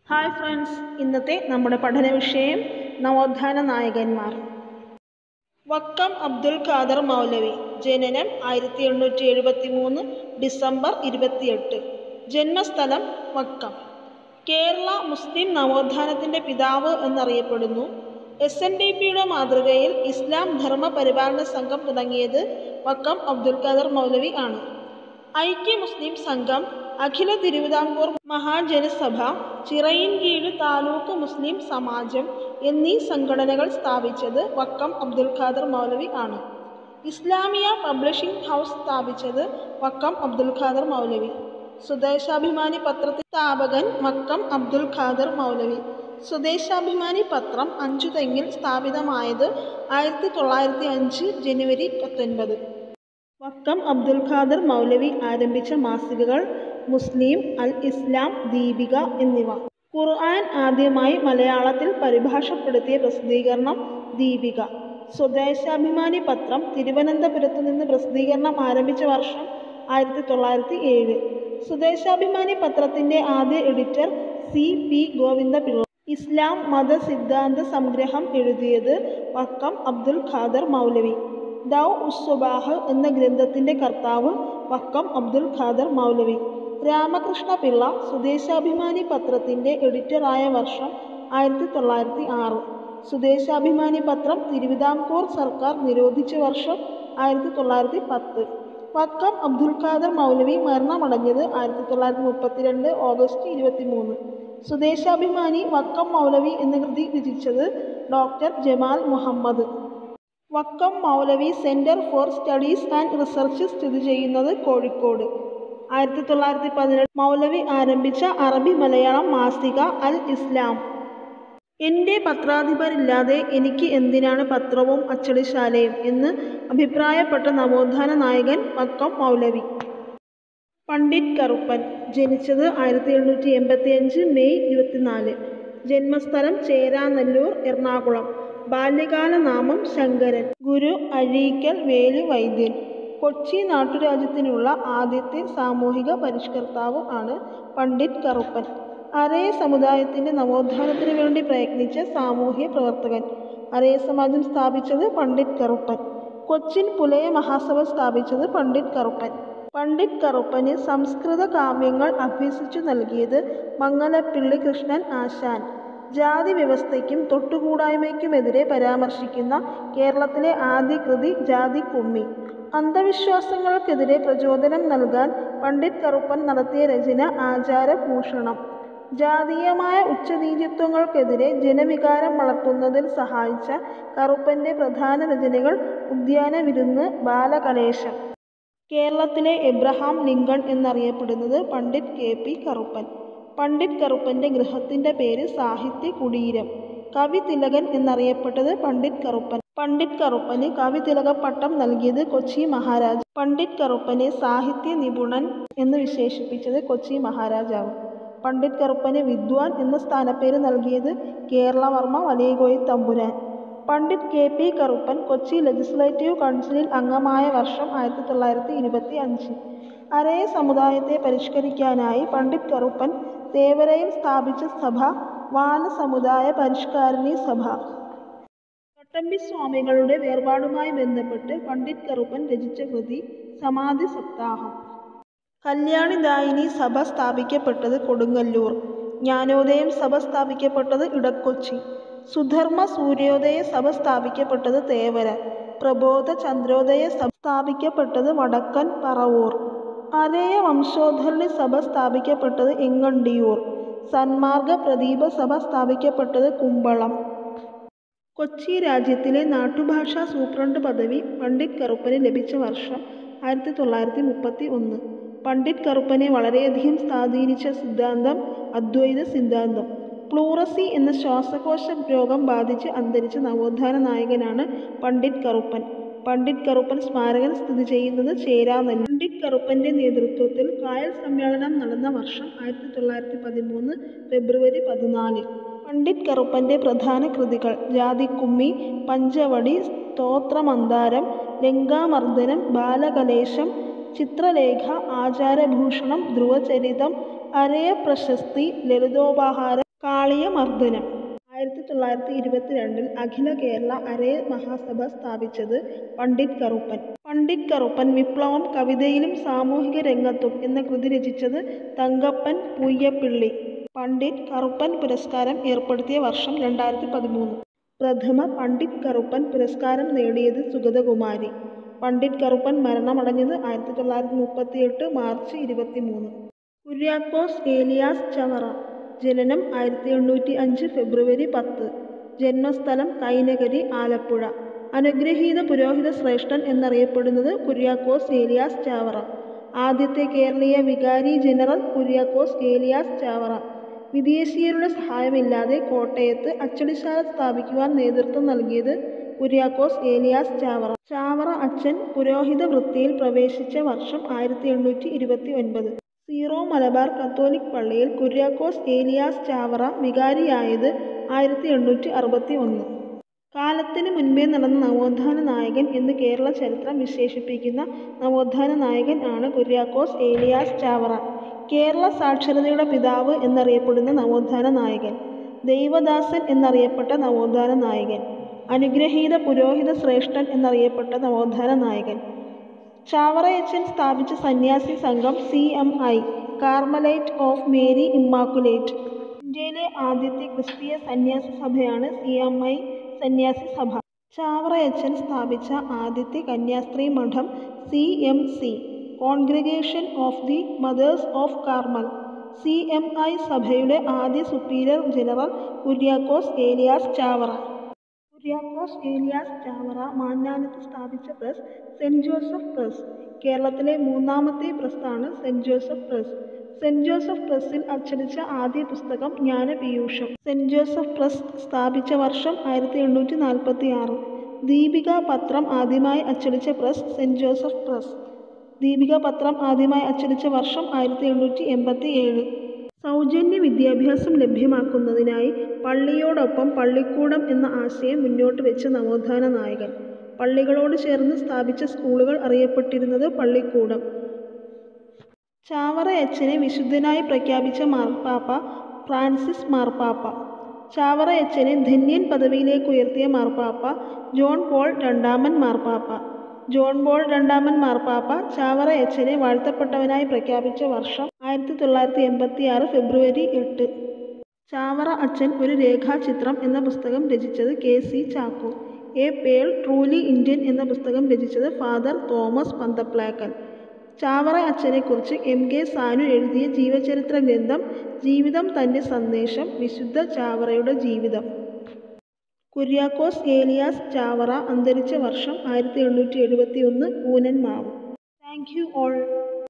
hi friends ഇന്നത്തെ നമ്മുടെ പഠന വിഷയം നവോത്ഥാന നായകന്മാർ വക്കം അബ്ദുൽ ഖാദർ മൗലവി ജനനം ആയിരത്തി എണ്ണൂറ്റി എഴുപത്തി മൂന്ന് ഡിസംബർ ഇരുപത്തിയെട്ട് ജന്മസ്ഥലം വക്കം കേരള മുസ്ലിം നവോത്ഥാനത്തിൻ്റെ പിതാവ് എന്നറിയപ്പെടുന്നു എസ് എൻ ഡി പിയുടെ മാതൃകയിൽ ഇസ്ലാം ധർമ്മ പരിപാലന സംഘം തുടങ്ങിയത് വക്കം അബ്ദുൽ ഖാദർ മൗലവി ആണ് ഐക്യ മുസ്ലിം സംഘം അഖില തിരുവിതാംകൂർ മഹാജനസഭ ചിറയിൻകീഴ് താലൂക്ക് മുസ്ലിം സമാജം എന്നീ സംഘടനകൾ സ്ഥാപിച്ചത് വക്കം അബ്ദുൽ ഖാദർ മൗലവി ആണ് ഇസ്ലാമിയ പബ്ലിഷിംഗ് ഹൗസ് സ്ഥാപിച്ചത് വക്കം അബ്ദുൽ ഖാദർ മൗലവി സ്വദേശാഭിമാനി പത്രത്തിന്റെ സ്ഥാപകൻ വക്കം അബ്ദുൽ ഖാദർ മൗലവി സ്വദേശാഭിമാനി പത്രം അഞ്ചുതെങ്ങിൽ സ്ഥാപിതമായത് ആയിരത്തി തൊള്ളായിരത്തി അഞ്ച് ജനുവരി പത്തൊൻപത് വക്കം അബ്ദുൽ ഖാദർ മൗലവി ആരംഭിച്ച മാസികകൾ മുസ്ലിം അൽ ഇസ്ലാം ദീപിക എന്നിവ ഖുർആൻ ആദ്യമായി മലയാളത്തിൽ പരിഭാഷപ്പെടുത്തിയ പ്രസിദ്ധീകരണം ദീപിക സ്വദേശാഭിമാനി പത്രം തിരുവനന്തപുരത്ത് നിന്ന് പ്രസിദ്ധീകരണം ആരംഭിച്ച വർഷം ആയിരത്തി തൊള്ളായിരത്തി ഏഴ് സ്വദേശാഭിമാനി പത്രത്തിൻ്റെ ആദ്യ എഡിറ്റർ സി പി ഗോവിന്ദപിള്ള ഇസ്ലാം മത സിദ്ധാന്ത സംഗ്രഹം എഴുതിയത് വക്കം അബ്ദുൽ ഖാദർ മൗലവി ദൗ ഉസ്സുബാഹ് എന്ന ഗ്രന്ഥത്തിൻ്റെ കർത്താവ് വക്കം അബ്ദുൽ ഖാദർ മൗലവി രാമകൃഷ്ണ പിള്ള സ്വദേശാഭിമാനി പത്രത്തിൻ്റെ എഡിറ്ററായ വർഷം ആയിരത്തി തൊള്ളായിരത്തി ആറ് സ്വദേശാഭിമാനി പത്രം തിരുവിതാംകൂർ സർക്കാർ നിരോധിച്ച വർഷം ആയിരത്തി തൊള്ളായിരത്തി പത്ത് വക്കം അബ്ദുൽ ഖാദർ മൗലവി മരണമടഞ്ഞത് ആയിരത്തി തൊള്ളായിരത്തി മുപ്പത്തിരണ്ട് ഓഗസ്റ്റ് ഇരുപത്തി മൂന്ന് സ്വദേശാഭിമാനി വക്കം മൗലവി എന്ന കൃതി രചിച്ചത് doctor Jamal Muhammad Vakkom Moulavi centre for studies and research സ്ഥിതി ചെയ്യുന്നത് കോഴിക്കോട് ആയിരത്തി തൊള്ളായിരത്തി പതിനെട്ട് മൗലവി ആരംഭിച്ച അറബി മലയാളം മാസിക അൽ ഇസ്ലാം എൻ്റെ പത്രാധിപരില്ലാതെ എനിക്ക് എന്തിനാണ് പത്രവും അച്ചടിശാലയും എന്ന് അഭിപ്രായപ്പെട്ട നവോത്ഥാന നായകൻ വക്കം മൗലവി പണ്ഡിറ്റ് കറുപ്പൻ ജനിച്ചത് ആയിരത്തി എണ്ണൂറ്റി എൺപത്തി അഞ്ച് മെയ് ഇരുപത്തിനാല് ജന്മസ്ഥലം ചേരാനല്ലൂർ എറണാകുളം ബാല്യകാല നാമം ശങ്കരൻ ഗുരു അഴീക്കൽ വേലു വൈദ്യൻ കൊച്ചി നാട്ടുരാജ്യത്തിനുള്ള ആദ്യത്തെ സാമൂഹിക പരിഷ്കർത്താവ് ആണ് പണ്ഡിറ്റ് കറുപ്പൻ അരയ സമുദായത്തിൻ്റെ നവോത്ഥാനത്തിനു വേണ്ടി പ്രയത്നിച്ച സാമൂഹ്യ പ്രവർത്തകൻ അരയ സമാജം സ്ഥാപിച്ചത് പണ്ഡിറ്റ് കറുപ്പൻ കൊച്ചിൻ പുലയ മഹാസഭ സ്ഥാപിച്ചത് പണ്ഡിറ്റ് കറുപ്പൻ പണ്ഡിറ്റ് കറുപ്പന് സംസ്കൃത കാവ്യങ്ങൾ അഭ്യസിച്ചു നൽകിയത് മംഗലപ്പിള്ളി കൃഷ്ണൻ ആശാൻ ജാതി വ്യവസ്ഥയ്ക്കും തൊട്ടുകൂടായ്മയ്ക്കുമെതിരെ പരാമർശിക്കുന്ന കേരളത്തിലെ ആദ്യ കൃതി ജാതി കുമ്മി അന്ധവിശ്വാസങ്ങൾക്കെതിരെ പ്രചോദനം നൽകാൻ പണ്ഡിറ്റ് കറുപ്പൻ നടത്തിയ രചന ആചാരഭൂഷണം ജാതീയമായ ഉച്ചനീചത്വങ്ങൾക്കെതിരെ ജനവികാരം വളർത്തുന്നതിൽ സഹായിച്ച കറുപ്പൻ്റെ പ്രധാന രചനകൾ ഉദ്യാന വിരുന്ന് ബാലകലേശം കേരളത്തിലെ എബ്രഹാം ലിങ്കൺ എന്നറിയപ്പെടുന്നത് പണ്ഡിറ്റ് കെ പി കറുപ്പൻ പണ്ഡിറ്റ് കറുപ്പൻ്റെ ഗൃഹത്തിൻ്റെ പേര് സാഹിത്യ കുടീരം കവി തിലകൻ എന്നറിയപ്പെട്ടത് പണ്ഡിറ്റ് കറുപ്പൻ പണ്ഡിറ്റ് കറുപ്പന് കവി തിലക പട്ടം നൽകിയത് കൊച്ചി മഹാരാജ് പണ്ഡിറ്റ് കറുപ്പനെ സാഹിത്യ നിപുണൻ എന്ന് വിശേഷിപ്പിച്ചത് കൊച്ചി മഹാരാജാവ് പണ്ഡിറ്റ് കറുപ്പന് വിദ്വാൻ എന്ന സ്ഥാനപ്പേര് നൽകിയത് Keralavarma Valiyakoyi Thampuran Pandit K P Karuppan Kochi legislative കൗൺസിലിൽ അംഗമായ വർഷം ആയിരത്തി തൊള്ളായിരത്തി ഇരുപത്തി അഞ്ച് അരയ സമുദായത്തെ പരിഷ്കരിക്കാനായി പണ്ഡിറ്റ് കറുപ്പൻ തേവരയിൽ സ്ഥാപിച്ച സഭ വാന സമുദായ പരിഷ്കാരിണി സഭ ചട്ടമ്പി സ്വാമികളുടെ വേർപാടുമായി ബന്ധപ്പെട്ട് പണ്ഡിറ്റ് കറുപ്പൻ രചിച്ച കൃതി സമാധി സപ്താഹം കല്യാണിദായിനി സഭ സ്ഥാപിക്കപ്പെട്ടത് കൊടുങ്ങല്ലൂർ ജ്ഞാനോദയം സഭ സ്ഥാപിക്കപ്പെട്ടത് ഇടക്കൊച്ചി സുധർമ്മ സൂര്യോദയ സഭ സ്ഥാപിക്കപ്പെട്ടത് തേവര പ്രബോധ ചന്ദ്രോദയ സഭ സ്ഥാപിക്കപ്പെട്ടത് വടക്കൻ പറവൂർ അരയ വംശോദ്ധരണി സഭ സ്ഥാപിക്കപ്പെട്ടത് എങ്ങണ്ടിയൂർ സന്മാർഗ പ്രദീപ സഭ സ്ഥാപിക്കപ്പെട്ടത് കുമ്പളം കൊച്ചി രാജ്യത്തിലെ നാട്ടുഭാഷാ സൂപ്രണ്ട് പദവി പണ്ഡിറ്റ് കറുപ്പന് ലഭിച്ച വർഷം ആയിരത്തി തൊള്ളായിരത്തി മുപ്പത്തി ഒന്ന് പണ്ഡിറ്റ് കറുപ്പനെ വളരെയധികം സ്വാധീനിച്ച സിദ്ധാന്തം അദ്വൈത സിദ്ധാന്തം പ്ലൂറസി എന്ന ശ്വാസകോശ രോഗം ബാധിച്ച് അന്തരിച്ച നവോത്ഥാന നായകനാണ് പണ്ഡിറ്റ് കറുപ്പൻ പണ്ഡിറ്റ് കറുപ്പൻ സ്മാരകം സ്ഥിതി ചെയ്യുന്നത് ചേരാനെല്ലൂർ പണ്ഡിറ്റ് കറുപ്പൻ്റെ നേതൃത്വത്തിൽ കായൽ സമ്മേളനം നടന്ന വർഷം ആയിരത്തി തൊള്ളായിരത്തി പതിമൂന്ന് ഫെബ്രുവരി പതിനാല് പണ്ഡിറ്റ് കറുപ്പൻ്റെ പ്രധാന കൃതികൾ ജാതിക്കുമ്മി പഞ്ചവടി സ്തോത്രമന്ദാരം ലങ്കാമർദ്ദനം ബാലകലേശം ചിത്രലേഖ ആചാരഭൂഷണം ധ്രുവചരിതം അരയ പ്രശസ്തി ലളിതോപഹാരം കാളിയമർദ്ദനം ആയിരത്തി തൊള്ളായിരത്തി ഇരുപത്തിരണ്ടിൽ അഖില കേരള അരേ മഹാസഭ സ്ഥാപിച്ചത് പണ്ഡിറ്റ് കറുപ്പൻ പണ്ഡിറ്റ് കറുപ്പൻ വിപ്ലവം കവിതയിലും സാമൂഹിക രംഗത്തും എന്ന കൃതി രചിച്ചത് തങ്കപ്പൻ പൂയ്യപ്പിള്ളി പണ്ഡിറ്റ് കറുപ്പൻ പുരസ്കാരം ഏർപ്പെടുത്തിയ വർഷം രണ്ടായിരത്തി പതിമൂന്ന് പ്രഥമ പണ്ഡിറ്റ് കറുപ്പൻ പുരസ്കാരം നേടിയത് സുഗതകുമാരി പണ്ഡിറ്റ് കറുപ്പൻ മരണമടഞ്ഞത് ആയിരത്തി തൊള്ളായിരത്തി മുപ്പത്തിയെട്ട് മാർച്ച് ഇരുപത്തി മൂന്ന് കുര്യാക്കോസ് ഏലിയാസ് ചവറ ജനനം ആയിരത്തി എണ്ണൂറ്റി അഞ്ച് ഫെബ്രുവരി പത്ത് ജന്മസ്ഥലം കൈനകരി ആലപ്പുഴ അനുഗ്രഹീത പുരോഹിത ശ്രേഷ്ഠൻ എന്നറിയപ്പെടുന്നത് കുര്യാക്കോസ് ഏലിയാസ് ചാവറ ആദ്യത്തെ കേരളീയ വികാരി ജനറൽ കുര്യാക്കോസ് ഏലിയാസ് ചാവറ വിദേശീയരുടെ സഹായമില്ലാതെ കോട്ടയത്ത് അച്ചടിശാല സ്ഥാപിക്കുവാൻ നേതൃത്വം നൽകിയത് കുര്യാക്കോസ് ഏലിയാസ് ചാവറ ചാവറ അച്ഛൻ പുരോഹിത വൃത്തിയിൽ പ്രവേശിച്ച വർഷം ആയിരത്തി എണ്ണൂറ്റി ഇരുപത്തി ഒൻപത് സീറോ മലബാർ കത്തോലിക് പള്ളിയിൽ കുര്യാക്കോസ് ഏലിയാസ് ചാവറ വികാരിയായത് ആയിരത്തി എണ്ണൂറ്റി അറുപത്തി ഒന്ന് കാലത്തിന് മുൻപേ നടന്ന നവോത്ഥാന നായകൻ എന്ന് കേരള ചരിത്രം വിശേഷിപ്പിക്കുന്ന നവോത്ഥാന നായകൻ ആണ് കുര്യാക്കോസ് ഏലിയാസ് ചാവറ കേരള സാക്ഷരതയുടെ പിതാവ് എന്നറിയപ്പെടുന്ന നവോത്ഥാന നായകൻ ദൈവദാസൻ എന്നറിയപ്പെട്ട നവോത്ഥാന നായകൻ അനുഗ്രഹീത പുരോഹിത ശ്രേഷ്ഠൻ എന്നറിയപ്പെട്ട നവോത്ഥാന നായകൻ ചാവറയച്ചൻ സ്ഥാപിച്ച സന്യാസി സംഘം C M I Carmelite of Mary Immaculate ഇന്ത്യയിലെ ആദ്യത്തെ ക്രിസ്തീയ സന്യാസി സഭയാണ് സി എം ഐ സന്യാസി സഭ ചാവറയച്ചൻ സ്ഥാപിച്ച ആദ്യത്തെ കന്യാസ്ത്രീ മഠം C M C congregation of the mothers of Carmel C M I സഭയുടെ ആദ്യ സുപ്പീരിയർ ജനറൽ കുര്യാക്കോസ് ഏലിയാസ് ചാവറ കുര്യാക്കോസ് ഏലിയാസ് ചാവറ മാന്നാനത്ത് സ്ഥാപിച്ച പ്രസ് സെൻറ് ജോസഫ് പ്രസ് കേരളത്തിലെ മൂന്നാമത്തെ പ്രസ്സാണ് Saint Joseph press Saint Joseph പ്രസ്സിൽ അച്ചടിച്ച ആദ്യ പുസ്തകം ജ്ഞാനപീയൂഷം സെൻറ് ജോസഫ് പ്രസ് സ്ഥാപിച്ച വർഷം ആയിരത്തി എണ്ണൂറ്റി നാൽപ്പത്തി ആറ് ദീപിക പത്രം ആദ്യമായി അച്ചടിച്ച press Saint Joseph press Deepika പത്രം ആദ്യമായി അച്ചടിച്ച വർഷം ആയിരത്തി എണ്ണൂറ്റി എൺപത്തി ഏഴ് സൗജന്യ വിദ്യാഭ്യാസം ലഭ്യമാക്കുന്നതിനായി പള്ളിയോടൊപ്പം പള്ളിക്കൂടം എന്ന ആശയം മുന്നോട്ട് വെച്ച നവോത്ഥാന നായകൻ പള്ളികളോട് ചേർന്ന് സ്ഥാപിച്ച സ്കൂളുകൾ അറിയപ്പെട്ടിരുന്നത് പള്ളിക്കൂടം ചാവറയച്ചനെ വിശുദ്ധനായി പ്രഖ്യാപിച്ച മാർപ്പാപ്പ ഫ്രാൻസിസ് മാർപ്പാപ്പ ചാവറയച്ചനെ ധന്യൻ പദവിയിലേക്ക് ഉയർത്തിയ മാർപ്പാപ്പ ജോൺ പോൾ രണ്ടാമൻ മാർപ്പാപ്പ ജോൺ പോൾ രണ്ടാമൻ മാർപ്പാപ്പ ചാവറയച്ചനെ വാഴ്ത്തപ്പെട്ടവനായി പ്രഖ്യാപിച്ച വർഷം ആയിരത്തി തൊള്ളായിരത്തി എൺപത്തി ആറ് ഫെബ്രുവരി എട്ട് ചാവറ അച്ഛൻ ഒരു രേഖാചിത്രം എന്ന പുസ്തകം രചിച്ചത് K C Chacko a pearl truly Indian എന്ന പുസ്തകം രചിച്ചത് ഫാദർ തോമസ് പന്തപ്ലാക്കൽ ചാവറ അച്ഛനെക്കുറിച്ച് എം കെ സാനു എഴുതിയ ജീവചരിത്ര ഗ്രന്ഥം ജീവിതം തൻ്റെ സന്ദേശം വിശുദ്ധ ചാവറയുടെ ജീവിതം കുര്യാക്കോസ് ഏലിയാസ് ചാവറ അന്തരിച്ച വർഷം ആയിരത്തി എണ്ണൂറ്റി എഴുപത്തി ഒന്ന് പൂനൻ മാവ് താങ്ക് യു ഓൾ